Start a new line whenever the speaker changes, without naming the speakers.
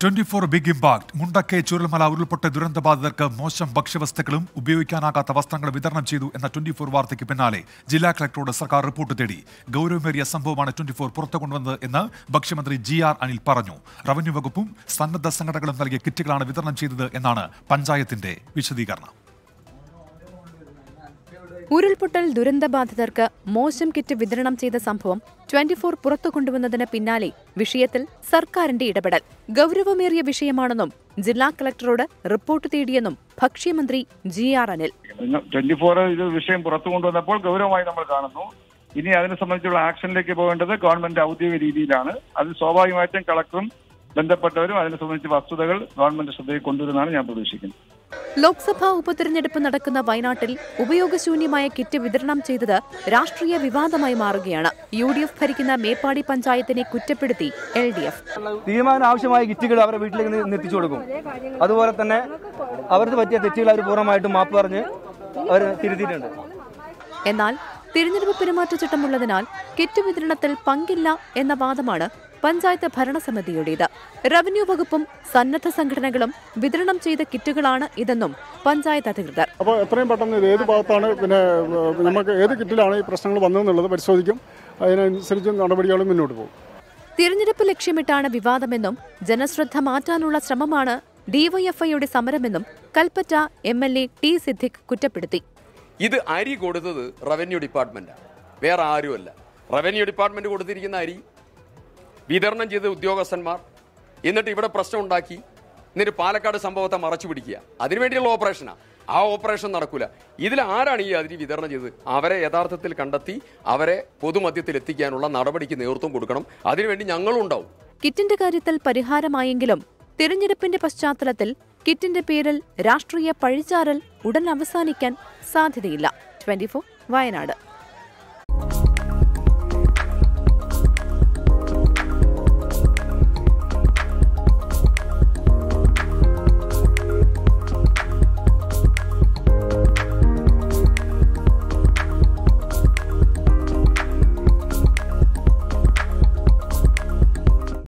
twenty four big impact Mundakkai Chooralmala ഉരുൾപൊട്ട ദുരന്തബാധിതർക്ക് മോശം ഭക്ഷ്യവസ്തുക്കളും ഉപയോഗിക്കാനാകാത്ത വസ്ത്രങ്ങൾ വിതരണം ചെയ്തു എന്ന ട്വന്റി ഫോർ വാർത്തയ്ക്ക് പിന്നാലെ ജില്ലാ കളക്ടറോട് സർക്കാർ റിപ്പോർട്ട് തേടി ഗൗരവമേറിയ സംഭവമാണ് ട്വന്റി ഫോർ പുറത്തു കൊണ്ടുവന്നത് എന്ന് ഭക്ഷ്യമന്ത്രി ജി ആർ അനിൽ പറഞ്ഞു റവന്യൂ വകുപ്പും സന്നദ്ധ സംഘടനകളും നൽകിയ കിറ്റുകളാണ് വിതരണം ചെയ്തത് എന്നാണ് പഞ്ചായത്തിന്റെ വിശദീകരണം
ഉരുൾപൊട്ടൽ ദുരന്തബാധിതർക്ക് മോശം കിറ്റ് വിതരണം ചെയ്ത സംഭവം ട്വന്റി ഫോർ പുറത്തു കൊണ്ടുവന്നതിന് പിന്നാലെ വിഷയത്തിൽ സർക്കാരിന്റെ ഇടപെടൽ ഗൗരവമേറിയ വിഷയമാണെന്നും ജില്ലാ കളക്ടറോട് റിപ്പോർട്ട് തേടിയെന്നും ഭക്ഷ്യമന്ത്രി G R Anil
twenty four ഇത് വിഷയം പുറത്തു കൊണ്ടുവന്നപ്പോൾ ഗൗരവമായി നമ്മൾ കാണുന്നു ഇനി അതിനെ സംബന്ധിച്ചുള്ള ആക്ഷനിലേക്ക് പോകേണ്ടത് ഗവൺമെന്റ് ഔദ്യോഗിക രീതിയിലാണ് അത് സ്വാഭാവികമായിട്ടും കളക്ടറും ബന്ധപ്പെട്ടവരും അതിനെ സംബന്ധിച്ച് വസ്തുതകൾ ഗവൺമെന്റ് ശ്രദ്ധയിൽ കൊണ്ടുവരുന്നതാണ് ഞാൻ പ്രതീക്ഷിക്കുന്നത്
ലോക്സഭാ ഉപതെരഞ്ഞെടുപ്പ് നടക്കുന്ന വയനാട്ടിൽ ഉപയോഗശൂന്യമായ കിറ്റ് വിതരണം ചെയ്തത് രാഷ്ട്രീയ വിവാദമായി മാറുകയാണ് യു ഡി എഫ് ഭരിക്കുന്ന മേപ്പാടി പഞ്ചായത്തിനെ കുറ്റപ്പെടുത്തി എൽ ഡി എഫ്
തീരുമാനം ആവശ്യമായ കിറ്റുകൾ അവരുടെ വീട്ടിലേക്ക് നി- എത്തിച്ചു കൊടുക്കും അതുപോലെ തന്നെ അവർക്ക് പറ്റിയ തെറ്റുകൾ അവർ പൂർണ്ണമായിട്ടും മാപ്പ് പറഞ്ഞ് അവർ തിരുത്തിയിട്ടുണ്ട്
എന്നാൽ തിരഞ്ഞെടുപ്പ് പെരുമാറ്റച്ചട്ടമുള്ളതിനാൽ കിറ്റ് വിതരണത്തിൽ പങ്കില്ല എന്ന വാദമാണ് പഞ്ചായത്ത് ഭരണസമിതിയുടേത് റവന്യൂ വകുപ്പും സന്നദ്ധ സംഘടനകളും വിതരണം ചെയ്ത കിറ്റുകളാണ് ഇതെന്നും പഞ്ചായത്ത് അധികൃതർ
അപ്പോൾ എത്രയും പെട്ടെന്ന് ഇത് ഏത് ഭാഗത്താണ് പിന്നെ ഏഹ്, നമുക്ക് ഏത് കിറ്റിലാണ് ഈ പ്രശ്നങ്ങൾ വന്നതെന്നുള്ളത് പരിശോധിക്കും അതിനനുസരിച്ച് നടപടികളും മുന്നോട്ട് പോകും
തിരഞ്ഞെടുപ്പ് ലക്ഷ്യമിട്ടാണ് വിവാദമെന്നും ജനശ്രദ്ധ മാറ്റാനുള്ള ശ്രമമാണ് ഡിവൈഎഫ്ഐയുടെ സമരമെന്നും Kalpetta M L A T Siddique കുറ്റപ്പെടുത്തി
ഇത് അരി കൊടുത്തത് റവന്യൂ ഡിപ്പാർട്ട്മെന്റാണ് വേറെ ആരുമല്ല റവന്യൂ ഡിപ്പാർട്ട്മെന്റ് കൊടുത്തിരിക്കുന്ന അരി വിതരണം ചെയ്ത ഉദ്യോഗസ്ഥന്മാർ എന്നിട്ട് ഇവിടെ പ്രശ്നം ഉണ്ടാക്കി എന്നിട്ട് പാലക്കാട് സംഭവത്തെ മറച്ചു പിടിക്കുക അതിനുവേണ്ടിയുള്ള ഓപ്പറേഷനാണ് ആ ഓപ്പറേഷൻ നടക്കൂല ഇതിൽ ആരാണ് ഈ അരി വിതരണം ചെയ്തത് അവരെ യഥാർത്ഥത്തിൽ കണ്ടെത്തി അവരെ പൊതുമധ്യത്തിൽ എത്തിക്കാനുള്ള നടപടിക്ക് നേതൃത്വം കൊടുക്കണം അതിനുവേണ്ടി ഞങ്ങളും ഉണ്ടാവും
കിറ്റിന്റെ കാര്യത്തിൽ പരിഹാരമായെങ്കിലും തിരഞ്ഞെടുപ്പിന്റെ പശ്ചാത്തലത്തിൽ കിറ്റിന്റെ പേരിൽ രാഷ്ട്രീയ പഴിചാരൽ ഉടൻ അവസാനിക്കാൻ സാധ്യതയില്ല ട്വന്റി വയനാട്